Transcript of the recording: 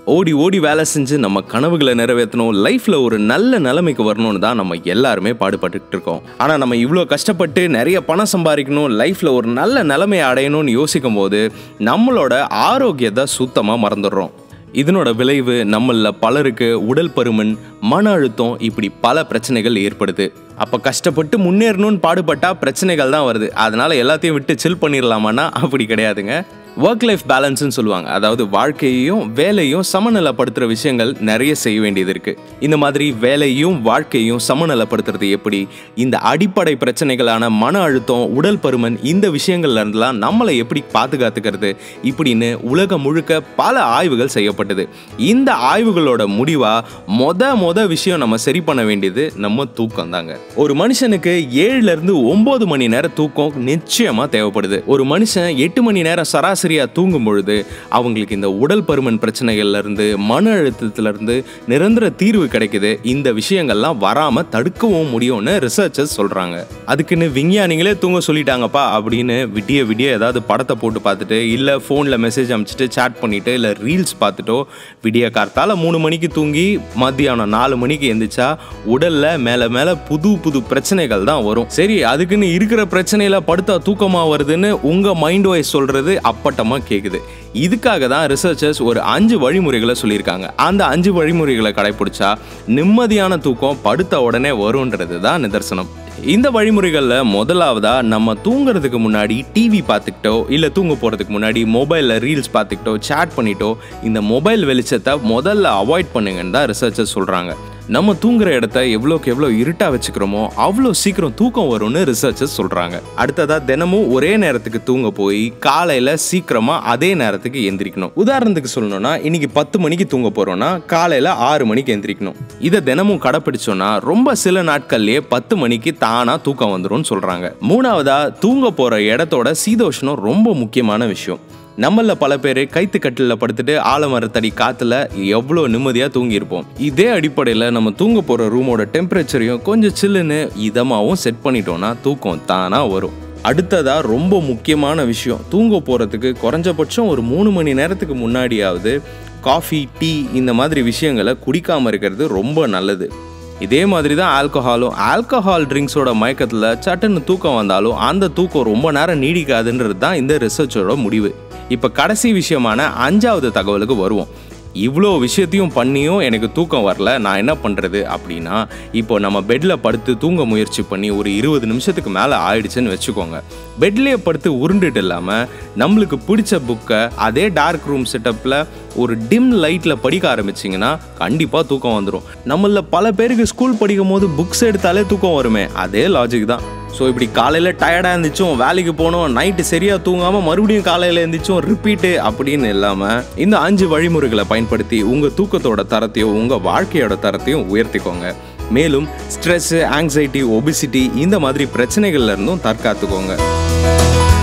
ஓடி ஓடி வேலை செஞ்சு நம்ம கனவுகளை நிறைவேற்றணும் லைஃப்பில் ஒரு நல்ல நிலைமைக்கு வரணும்னு தான் நம்ம எல்லாருமே பாடுபட்டுக்கிட்டு இருக்கோம் ஆனால் நம்ம இவ்வளோ கஷ்டப்பட்டு நிறைய பணம் சம்பாதிக்கணும் லைஃப்பில் ஒரு நல்ல நிலைமையை அடையணும்னு யோசிக்கும் போது நம்மளோட ஆரோக்கியத்தை சுத்தமாக மறந்துடுறோம் இதனோட விளைவு நம்மள பலருக்கு உடல் பருமன் மன அழுத்தம் இப்படி பல பிரச்சனைகள் ஏற்படுது அப்போ கஷ்டப்பட்டு முன்னேறணும்னு பாடுபட்டா பிரச்சனைகள் தான் வருது அதனால எல்லாத்தையும் விட்டு சில் பண்ணிடலாமான்னா அப்படி கிடையாதுங்க ஒர்க் லைஃப் பேலன்ஸ்னு சொல்லுவாங்க அதாவது வாழ்க்கையையும் வேலையும் சமநிலைப்படுத்துகிற விஷயங்கள் நிறைய செய்ய வேண்டியது இருக்கு இந்த மாதிரி வேலையும் வாழ்க்கையும் சமநிலைப்படுத்துறது எப்படி இந்த அடிப்படை பிரச்சனைகளான மன அழுத்தம் உடல் பருமன் இந்த விஷயங்கள்ல இருந்தெல்லாம் நம்மளை எப்படி பாதுகாத்துக்கிறது இப்படின்னு உலகம் முழுக்க பல ஆய்வுகள் செய்யப்பட்டது இந்த ஆய்வுகளோட முடிவா மொத மொத விஷயம் நம்ம சரி பண்ண வேண்டியது நம்ம தூக்கம் தாங்க ஒரு மனுஷனுக்கு ஏழுல இருந்து ஒன்பது மணி நேரம் தூக்கம் நிச்சயமா தேவைப்படுது ஒரு மனுஷன் எட்டு மணி நேரம் சராசரியா தூங்கும் பொழுது அவங்களுக்கு இந்த உடல் பருமன் பிரச்சனைகள்ல இருந்து மன அழுத்தத்துல இருந்து நிரந்தர தீர்வு கிடைக்குது இந்த விஷயங்கள்லாம் வராம தடுக்கவும் முடியும்னு ரிசர்ச்சர்ஸ் சொல்றாங்க அதுக்குன்னு விஞ்ஞானிகளே தூங்க சொல்லிட்டாங்கப்பா அப்படின்னு விடிய விடிய ஏதாவது படத்தை போட்டு பார்த்துட்டு இல்ல போன்ல மெசேஜ் அனுப்பிச்சிட்டு சேட் பண்ணிட்டு இல்ல ரீல்ஸ் பார்த்துட்டோ விடிய கார்த்தால மூணு மணிக்கு தூங்கி மத்தியானம் நாலு மணிக்கு எந்திரிச்சா உடல்ல மேல மேல புது புது பிரச்சனைகள் தான் வரும் சரி அதுக்குன்னு இருக்கிற பிரச்சனையில படுத்தா தூக்கமா வருதுன்னு உங்க மைண்ட் வாய்ஸ் சொல்றது அப்பட்டமா கேக்குது இதுக்காக தான் ரிசர்ச்சர்ஸ் ஒரு அஞ்சு வழிமுறைகளை சொல்லியிருக்காங்க அந்த அஞ்சு வழிமுறைகளை கடைபிடிச்சா நிம்மதியான தூக்கம் படுத்த உடனே வரும்ன்றது தான் நிதர்சனம் இந்த வழிமுறைகளில் முதலாவதா நம்ம தூங்குறதுக்கு முன்னாடி டிவி பார்த்துக்கிட்டோ இல்லை தூங்க போகிறதுக்கு முன்னாடி மொபைலில் ரீல்ஸ் பார்த்துக்கிட்டோ சேட் பண்ணிட்டோ இந்த மொபைல் வெளிச்சத்தை முதல்ல அவாய்ட் பண்ணுங்கன்னு தான் ரிசர்ச்சர்ஸ் சொல்கிறாங்க நம்ம தூங்குற இடத்த எவ்வளோக்கு எவ்வளோ இருட்டாக வச்சுக்கிறோமோ அவ்வளோ சீக்கிரம் தூக்கம் வரும்னு ரிசர்ச்சர்ஸ் சொல்கிறாங்க அடுத்ததாக தினமும் ஒரே நேரத்துக்கு தூங்க போய் காலையில் சீக்கிரமாக அதே நேரத்துக்கு எந்திரிக்கணும் உதாரணத்துக்கு சொல்லணும்னா இன்னைக்கு பத்து மணிக்கு தூங்க போகிறோம்னா காலையில் ஆறு மணிக்கு எந்திரிக்கணும் இதை தினமும் கடைப்பிடிச்சோன்னா ரொம்ப சில நாட்கள்லயே பத்து மணிக்கு தானா தூக்கம் வந்துரும்னு சொல்றாங்க மூணாவதா தூங்க போற இடத்தோட சீதோஷ்ணம் ரொம்ப முக்கியமான விஷயம் நம்மள பல பேர் கைத்து கட்டில படுத்துட்டு ஆலமரத்தடி காத்துல எவ்வளோ நிம்மதியாக தூங்கியிருப்போம் இதே அடிப்படையில் நம்ம தூங்க போகிற ரூமோட டெம்பரேச்சரையும் கொஞ்சம் சில்லுன்னு இதமாகவும் செட் பண்ணிட்டோம்னா தூக்கம் தானா வரும் அடுத்ததா ரொம்ப முக்கியமான விஷயம் தூங்க போகிறதுக்கு குறைஞ்சபட்சம் ஒரு மூணு மணி நேரத்துக்கு முன்னாடியாவது காஃபி டீ இந்த மாதிரி விஷயங்களை குடிக்காமல் இருக்கிறது ரொம்ப நல்லது இதே மாதிரி தான் ஆல்கஹாலும் ஆல்கஹால் ட்ரிங்க்ஸோட மயக்கத்தில் சட்டுன்னு தூக்கம் வந்தாலும் அந்த தூக்கம் ரொம்ப நேரம் நீடிக்காதுன்றது தான் இந்த ரிசர்ச்சோட முடிவு இப்போ கடைசி விஷயமான அஞ்சாவது தகவலுக்கு வருவோம் இவ்வளோ விஷயத்தையும் பண்ணியும் எனக்கு தூக்கம் வரல நான் என்ன பண்ணுறது அப்படின்னா இப்போ நம்ம பெட்டில் படுத்து தூங்க முயற்சி பண்ணி ஒரு இருபது நிமிஷத்துக்கு மேலே ஆயிடுச்சுன்னு வச்சுக்கோங்க பெட்லேயே படுத்து உருண்டுட்டு இல்லாமல் நம்மளுக்கு பிடிச்ச புக்கை அதே டார்க் ரூம் செட்டப்பில் ஒரு டிம் லைட்டில் படிக்க ஆரம்பிச்சிங்கன்னா கண்டிப்பாக தூக்கம் வந்துடும் நம்மள பல பேருக்கு ஸ்கூல் படிக்கும் போது புக்ஸ் எடுத்தாலே தூக்கம் வருமே அதே லாஜிக் தான் ஸோ இப்படி காலையில் டயர்டாக இருந்துச்சும் வேலைக்கு போனோம் நைட்டு சரியாக தூங்காமல் மறுபடியும் காலையில் இருந்துச்சும் ரிப்பீட்டு அப்படின்னு இல்லாமல் இந்த அஞ்சு வழிமுறைகளை பயன்படுத்தி உங்கள் தூக்கத்தோட தரத்தையும் உங்கள் வாழ்க்கையோட தரத்தையும் உயர்த்திக்கோங்க மேலும் ஸ்ட்ரெஸ்ஸு ஆங்ஸைட்டி ஒபிசிட்டி இந்த மாதிரி பிரச்சனைகள்ல இருந்தும் தற்காத்துக்கோங்க